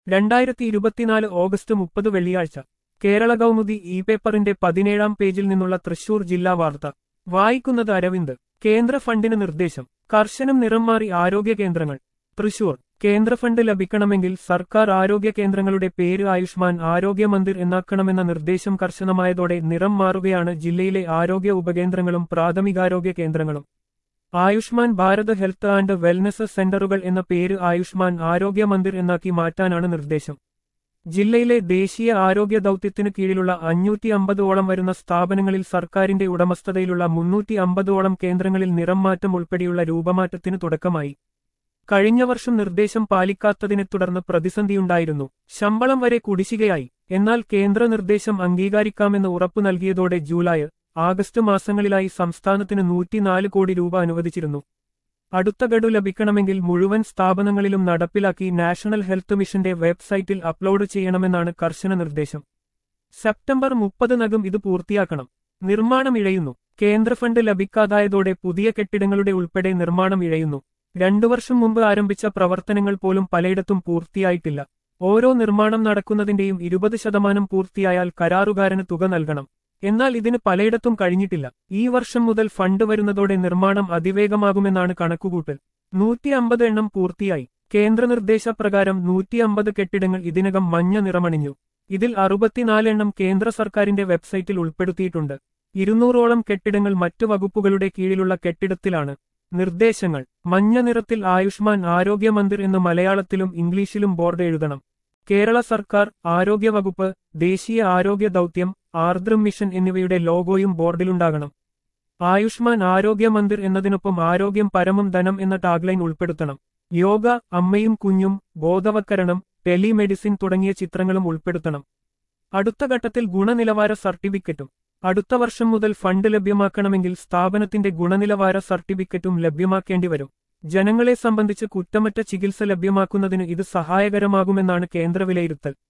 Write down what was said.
രണ്ടായിരത്തി ഇരുപത്തിനാല് ഓഗസ്റ്റ് മുപ്പത് വെള്ളിയാഴ്ച കേരള കൗമുദി ഇ പേപ്പറിന്റെ പതിനേഴാം പേജിൽ നിന്നുള്ള തൃശൂർ ജില്ലാ വാർത്ത വായിക്കുന്നത് അരവിന്ദ് കേന്ദ്ര ഫണ്ടിന് നിർദ്ദേശം കർശനം നിറം മാറി ആരോഗ്യ കേന്ദ്രങ്ങൾ തൃശൂർ കേന്ദ്ര ഫണ്ട് ലഭിക്കണമെങ്കിൽ സർക്കാർ ആരോഗ്യ കേന്ദ്രങ്ങളുടെ പേര് ആയുഷ്മാൻ ആരോഗ്യ മന്ദിർ എന്നാക്കണമെന്ന നിർദ്ദേശം കർശനമായതോടെ നിറം മാറുകയാണ് ജില്ലയിലെ ആരോഗ്യ ഉപകേന്ദ്രങ്ങളും പ്രാഥമികാരോഗ്യ കേന്ദ്രങ്ങളും Ayushman Bharat health and wellness സെന്ററുകൾ എന്ന പേര് ആയുഷ്മാൻ ആരോഗ്യ മന്ദിർ എന്നാക്കി മാറ്റാനാണ് നിർദ്ദേശം ജില്ലയിലെ ദേശീയ ആരോഗ്യ ദൗത്യത്തിനു കീഴിലുള്ള അഞ്ഞൂറ്റി അമ്പതോളം വരുന്ന സ്ഥാപനങ്ങളിൽ സർക്കാരിന്റെ ഉടമസ്ഥതയിലുള്ള മുന്നൂറ്റി അമ്പതോളം കേന്ദ്രങ്ങളിൽ നിറം മാറ്റം ഉൾപ്പെടെയുള്ള രൂപമാറ്റത്തിന് തുടക്കമായി കഴിഞ്ഞ വർഷം നിർദ്ദേശം പാലിക്കാത്തതിനെ തുടർന്ന് പ്രതിസന്ധിയുണ്ടായിരുന്നു ശമ്പളം വരെ കുടിശ്ശികയായി എന്നാൽ കേന്ദ്ര നിർദ്ദേശം അംഗീകരിക്കാമെന്ന് ഉറപ്പു നൽകിയതോടെ ജൂലൈ ആഗസ്റ്റ് മാസങ്ങളിലായി സംസ്ഥാനത്തിന് നൂറ്റിനാല് കോടി രൂപ അനുവദിച്ചിരുന്നു അടുത്ത ഗഡു ലഭിക്കണമെങ്കിൽ മുഴുവൻ സ്ഥാപനങ്ങളിലും നടപ്പിലാക്കി നാഷണൽ ഹെൽത്ത് മിഷന്റെ വെബ്സൈറ്റിൽ അപ്ലോഡ് ചെയ്യണമെന്നാണ് കർശന നിർദ്ദേശം സെപ്റ്റംബർ മുപ്പതിനകം ഇത് പൂർത്തിയാക്കണം നിർമ്മാണം ഇഴയുന്നു കേന്ദ്ര ഫണ്ട് ലഭിക്കാതായതോടെ പുതിയ കെട്ടിടങ്ങളുടെ ഉൾപ്പെടെ നിർമ്മാണം ഇഴയുന്നു രണ്ടു വർഷം മുമ്പ് ആരംഭിച്ച പ്രവർത്തനങ്ങൾ പോലും പലയിടത്തും പൂർത്തിയായിട്ടില്ല ഓരോ നിർമ്മാണം നടക്കുന്നതിന്റെയും ഇരുപത് ശതമാനം പൂർത്തിയായാൽ കരാറുകാരന് തുക നൽകണം എന്നാൽ ഇതിന് പലയിടത്തും കഴിഞ്ഞിട്ടില്ല ഈ വർഷം മുതൽ ഫണ്ട് വരുന്നതോടെ നിർമ്മാണം അതിവേഗമാകുമെന്നാണ് കണക്കുകൂട്ടൽ നൂറ്റി അമ്പത് എണ്ണം പൂർത്തിയായി കേന്ദ്ര നിർദ്ദേശപ്രകാരം നൂറ്റി അമ്പത് കെട്ടിടങ്ങൾ ഇതിനകം മഞ്ഞ നിറമണിഞ്ഞു ഇതിൽ അറുപത്തിനാല് എണ്ണം കേന്ദ്ര സർക്കാരിന്റെ വെബ്സൈറ്റിൽ ഉൾപ്പെടുത്തിയിട്ടുണ്ട് ഇരുന്നൂറോളം കെട്ടിടങ്ങൾ മറ്റു വകുപ്പുകളുടെ കീഴിലുള്ള കെട്ടിടത്തിലാണ് നിർദ്ദേശങ്ങൾ മഞ്ഞ നിറത്തിൽ ആയുഷ്മാൻ ആരോഗ്യ മന്ദിർ എന്ന് മലയാളത്തിലും ഇംഗ്ലീഷിലും ബോർഡ് എഴുതണം കേരള സർക്കാർ ആരോഗ്യവകുപ്പ് ദേശീയ ആരോഗ്യ ദൗത്യം ആർദ്രം മിഷൻ എന്നിവയുടെ ലോഗോയും ബോർഡിലുണ്ടാകണം ആയുഷ്മാൻ ആരോഗ്യ മന്ദിർ എന്നതിനൊപ്പം ആരോഗ്യം പരമം ധനം എന്ന ടാഗ്ലൈൻ ഉൾപ്പെടുത്തണം യോഗ അമ്മയും കുഞ്ഞും ബോധവൽക്കരണം ടെലിമെഡിസിൻ തുടങ്ങിയ ചിത്രങ്ങളും ഉൾപ്പെടുത്തണം അടുത്ത ഘട്ടത്തിൽ ഗുണനിലവാര സർട്ടിഫിക്കറ്റും അടുത്ത വർഷം മുതൽ ഫണ്ട് ലഭ്യമാക്കണമെങ്കിൽ സ്ഥാപനത്തിന്റെ ഗുണനിലവാര സർട്ടിഫിക്കറ്റും ലഭ്യമാക്കേണ്ടി വരും ജനങ്ങളെ സംബന്ധിച്ച് കുറ്റമറ്റ ചികിത്സ ലഭ്യമാക്കുന്നതിന് ഇത് സഹായകരമാകുമെന്നാണ് കേന്ദ്ര വിലയിരുത്തൽ